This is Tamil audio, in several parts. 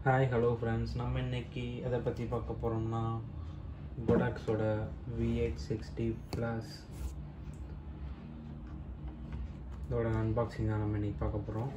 ஹாய் ஹலோ ஃப்ரெண்ட்ஸ் நம்ம இன்னைக்கு எதை பற்றி பார்க்க போகிறோம்னா கொடாக்ஸோட வி எயிட் சிக்ஸ்டி ப்ளஸ் இதோட அன்பாக்சிங் தான் நம்ம இன்னைக்கு பார்க்க போகிறோம்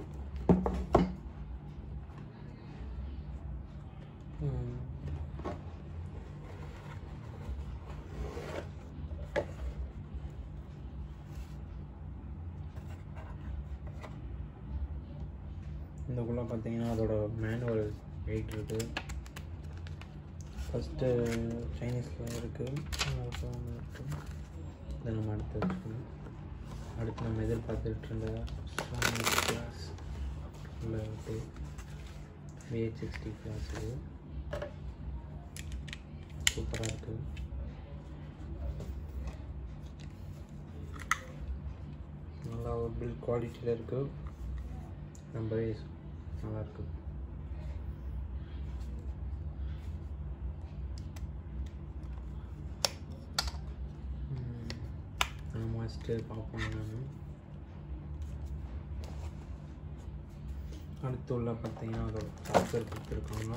இதுக்குள்ளே பார்த்தீங்கன்னா அதோட மேனுவல் வெயிட் இருக்குது ஃபஸ்ட்டு சைனீஸில் இருக்குது அப்புறம் இருக்குது இதை நம்ம அடுத்து வச்சுக்கணும் அடுத்து நம்ம எதிர்பார்த்துட்டு இருந்த சோனி கிளாஸ் உள்ள விட்டு விஹெச் சிக்ஸ்டி கிளாஸ் இது சூப்பராக இருக்குது நல்லா ஒரு பில் குவாலிட்டியில் இருக்குது ரொம்பவே நல்லாயிருக்கு நம்ம ஃபஸ்ட்டு பார்ப்போம் நான் அடுத்து உள்ள பார்த்தீங்கன்னா அதோட சார்ஜர் கொடுத்துருக்காங்க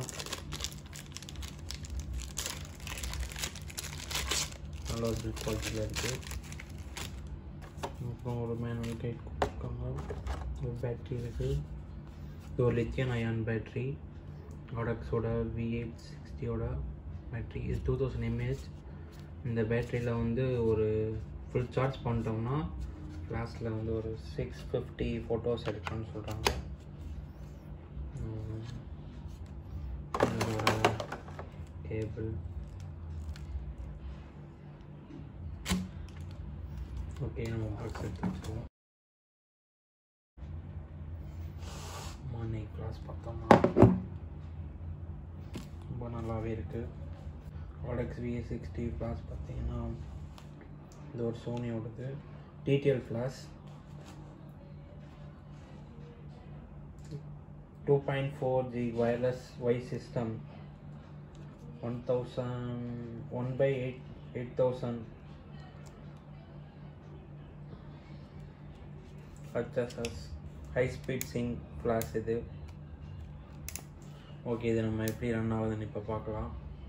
நல்ல ஒரு பில் குவாலிட்டியில் இருக்குது அப்புறம் ஒரு மேனுவல் கைட் கொடுத்துருக்காங்க ஒரு பேட்ரி இருக்குது இது ஒரு லித்தியன் அயான் பேட்ரி ப்ராடக்ட்ஸோட வி எயிட் சிக்ஸ்டியோட பேட்ரி இது டூ தௌசண்ட் எம்ஏஹெச் இந்த பேட்டரியில் வந்து ஒரு ஃபுல் சார்ஜ் பண்ணிட்டோம்னா கிளாஸில் வந்து ஒரு சிக்ஸ் ஃபிஃப்டி ஃபோட்டோஸ் எடுக்கணும்னு சொல்கிறாங்க கேபிள் ஓகே நம்ம பாக்ஸ் எடுத்து வச்சுருவோம் மணி கிளாஸ் பார்த்தோம்னா ரொம்ப நல்லாவே இருக்குது ப்ராடக்ட்ஸ் விஏ சிக்ஸ்டி ஃப்ளாஸ் பார்த்தீங்கன்னா இது ஒரு சோனியோடது TTL flash two point four G wireless Y system one thousand one by eight eight thousand HSS high speed sync flash இது ஓகே இது நம்ம எப்படி ரன் ஆகுதுன்னு இப்போ பார்க்கலாம்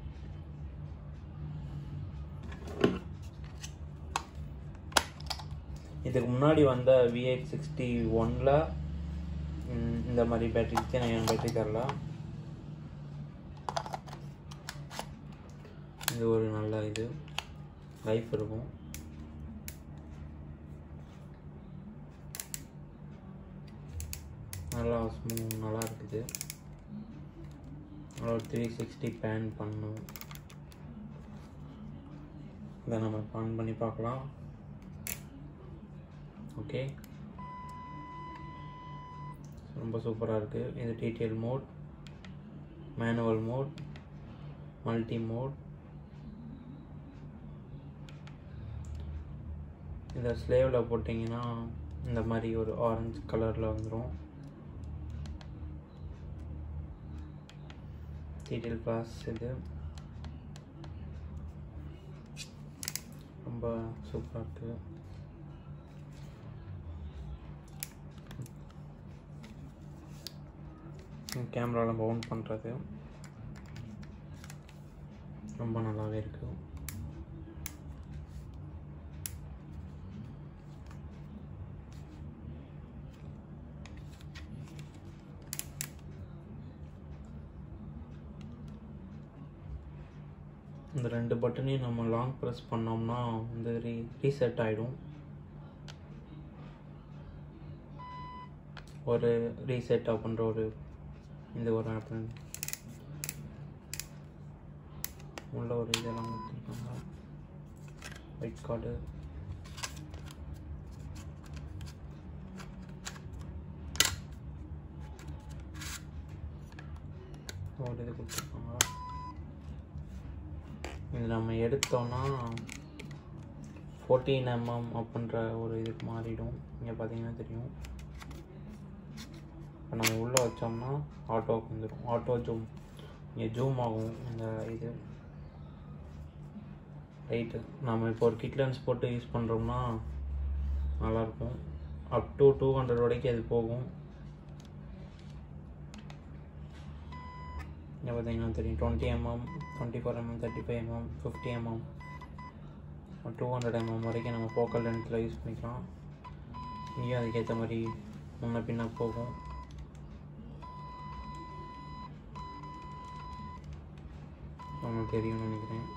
இதுக்கு முன்னாடி வந்த வி எயிட் சிக்ஸ்டி ஒனில் இந்த மாதிரி பேட்டரி லித்தியம் பேட்டரி தரல இது ஒரு நல்ல இது லைஃப் இருக்கும் நல்லா ஸ்மூ நல்லா இருக்குது ஒரு த்ரீ சிக்ஸ்டி பேன் பண்ணும் இதை நம்ம ஆன் பண்ணி பார்க்கலாம் ஓகே ரொம்ப சூப்பராக இருக்குது இது TTL mode manual mode multi mode இந்த ஸ்லேவில் போட்டிங்கன்னா இந்த மாதிரி ஒரு ஆரஞ்சு கலரில் வந்துடும் டீட்டெயில் கிளாஸ் இது ரொம்ப சூப்பராக இருக்குது கேமராவில் பவுண்ட் பண்ணுறது ரொம்ப நல்லாவே இருக்குது இந்த ரெண்டு பட்டனையும் நம்ம லாங் ப்ரெஸ் பண்ணோம்னா வந்து ரீ ரீசெட் ஆகிடும் ஒரு ரீசெட் பண்ணுற ஒரு இந்த ஒரு ஆப் உள்ள ஒரு இதெல்லாம் கொடுத்துருக்காங்க ஒயிட் கார்டு ஒரு இது கொடுத்துருக்காங்க இது நம்ம எடுத்தோம்னா ஃபோர்டீன் எம்எம் அப்படின்ற ஒரு இதுக்கு மாறிடும் இங்கே பார்த்தீங்கன்னா தெரியும் இப்போ நம்ம உள்ளே வச்சோம்னா ஆட்டோவுக்கு வந்துடும் ஆட்டோ ஜூம் இங்கே ஜூம் ஆகும் இந்த இது ரைட்டு நம்ம இப்போ ஒரு கிட் லென்ஸ் போட்டு யூஸ் பண்ணுறோம்னா நல்லாயிருக்கும் அப் டு டூ ஹண்ட்ரட் வரைக்கும் அது போகும் இங்கே பார்த்தீங்கன்னா தெரியும் twenty mm twenty four mm thirty five mm fifty mm two hundred mm வரைக்கும் நம்ம ஃபோக்கல் லென்த்தில் யூஸ் பண்ணிக்கலாம் இங்கேயும் அதுக்கேற்ற மாதிரி முன்ன பின்ன போகும் உங்களுக்கு தெரியும்னு நினைக்கிறேன்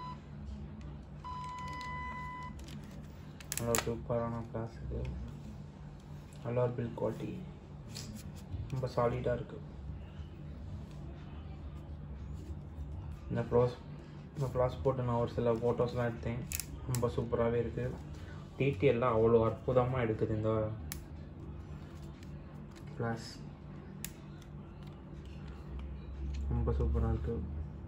நல்ல சூப்பரான கிளாஸ் இது நல்ல ஒரு பில் குவாலிட்டி ரொம்ப சாலிடாக இருக்குது இந்த ப்ளவுஸ் இந்த ப்ளாஸ் போட்டு நான் ஒரு சில ஃபோட்டோஸ்லாம் எடுத்தேன் ரொம்ப சூப்பராகவே இருக்குது டீட்டெயிலாம் அவ்வளோ அற்புதமாக எடுக்குது இந்த ப்ளாஸ் ரொம்ப சூப்பராக இருக்குது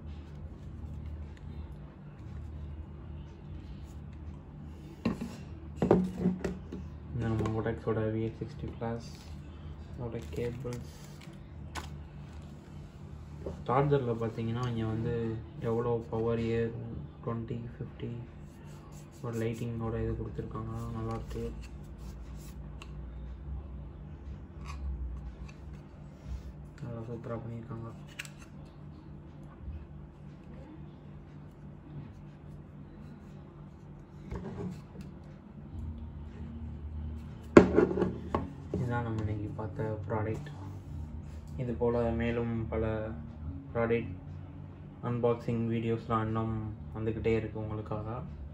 நம்ம ஒடெக்ஸோட விஎக்ஸ் சிக்ஸ்டி ப்ளஸ் அதோட கேபிள்ஸ் சார்ஜரில் பார்த்தீங்கன்னா இங்கே வந்து எவ்வளோ பவர் இயர் டுவெண்ட்டி ஃபிஃப்டி ஒரு லைட்டிங்கோட இது கொடுத்துருக்காங்க நல்லாயிருக்கு நல்லா சூப்பராக பண்ணியிருக்காங்க இதுதான் நம்ம இன்னைக்கு பார்த்த ப்ராடக்ட் இது போல் மேலும் பல ப்ராடக்ட் அன்பாக்சிங் வீடியோஸ்லாம் இன்னும் வந்துக்கிட்டே இருக்குது உங்களுக்காக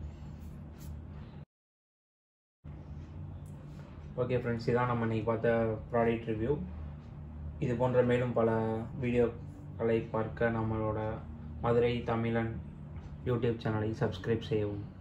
ஓகே ஃப்ரெண்ட்ஸ் இதான் நம்ம இன்னைக்கு பார்த்த ப்ராடக்ட் ரிவ்யூ இது போன்ற மேலும் பல வீடியோக்களை பார்க்க நம்மளோட மதுரை தமிழன் யூடியூப் சேனலை சப்ஸ்கிரைப் செய்யவும்